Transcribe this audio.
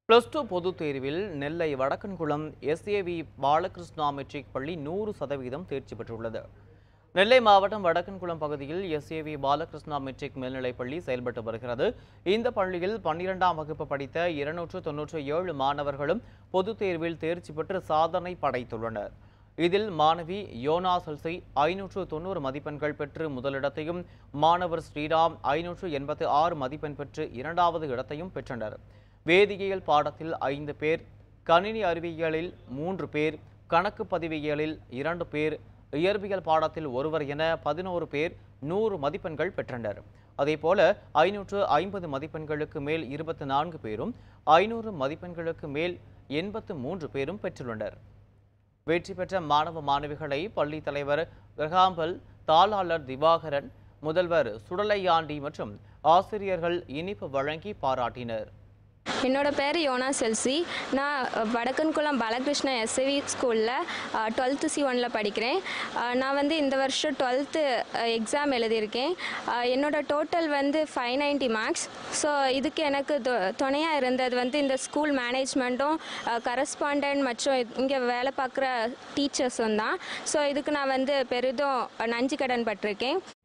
plus two பொதுத் தேர்வில் Nellai Vadakkankulam SAV Balakrishna matric பள்ளி நூறு சதவீதம் தேர்ச்சி பெற்றுள்ளது நெல்லை மாவட்டம் வடக்கன்குளம் பகுதியில் எஸ்ஏவி பாலகிருஷ்ணா மெட்ரிக் மேல்நிலைப் பள்ளி செயல்பட்டு வருகிறது இந்த பள்ளியில் பன்னிரெண்டாம் வகுப்பு படித்த இருநூற்று தொன்னூற்றி ஏழு மாணவர்களும் பொதுத் தேர்வில் தேர்ச்சி பெற்று சாதனை படைத்துள்ளனர் இதில் மாணவி யோனா செல்சி ஐநூற்று தொண்ணூறு மதிப்பெண்கள் பெற்று முதலிடத்தையும் மாணவர் ஸ்ரீராம் ஐநூற்று எண்பத்து ஆறு மதிப்பெண் பெற்று இரண்டாவது இடத்தையும் பெற்றனர் வேதியியல் பாடத்தில் ஐந்து பேர் கணினி அறிவியலில் மூன்று பேர் கணக்கு பதிவியலில் இரண்டு பேர் இயற்பியல் பாடத்தில் ஒருவர் என பதினோரு பேர் நூறு மதிப்பெண்கள் பெற்றனர் அதேபோல ஐநூற்று ஐம்பது மதிப்பெண்களுக்கு மேல் இருபத்தி நான்கு பேரும் ஐநூறு மதிப்பெண்களுக்கு மேல் எண்பத்து மூன்று பேரும் பெற்றுள்ளனர் வெற்றி பெற்ற மாணவ மாணவிகளை பள்ளி தலைவர் கிரகாம்பல் தாளாளர் திவாகரன் முதல்வர் சுடலையாண்டி மற்றும் ஆசிரியர்கள் இனிப்பு வழங்கி பாராட்டினர் என்னோட பேர் யோனா செல்சி நான் வடக்கன்குளம் பாலகிருஷ்ணா எஸ்ஏவி ஸ்கூலில் டுவெல்த்து சி ஒனில் படிக்கிறேன் அஹ், நான் வந்து இந்த வருஷம் டுவெல்த்து எக்ஸாம் எழுதியிருக்கேன் அஹ், என்னோட டோட்டல் வந்து ஃபைவ் நைன்ட்டி மார்க்ஸ் ஸோ இதுக்கு எனக்கு துணையாக இருந்தது வந்து இந்த ஸ்கூல் மேனேஜ்மெண்ட்டும் கரஸ்பாண்டன்ட் மற்றும் இங்கே வேலை பார்க்குற டீச்சர்ஸும் தான் ஸோ இதுக்கு நான் வந்து பெரிதும் நன்றி கடன் பட்டிருக்கேன்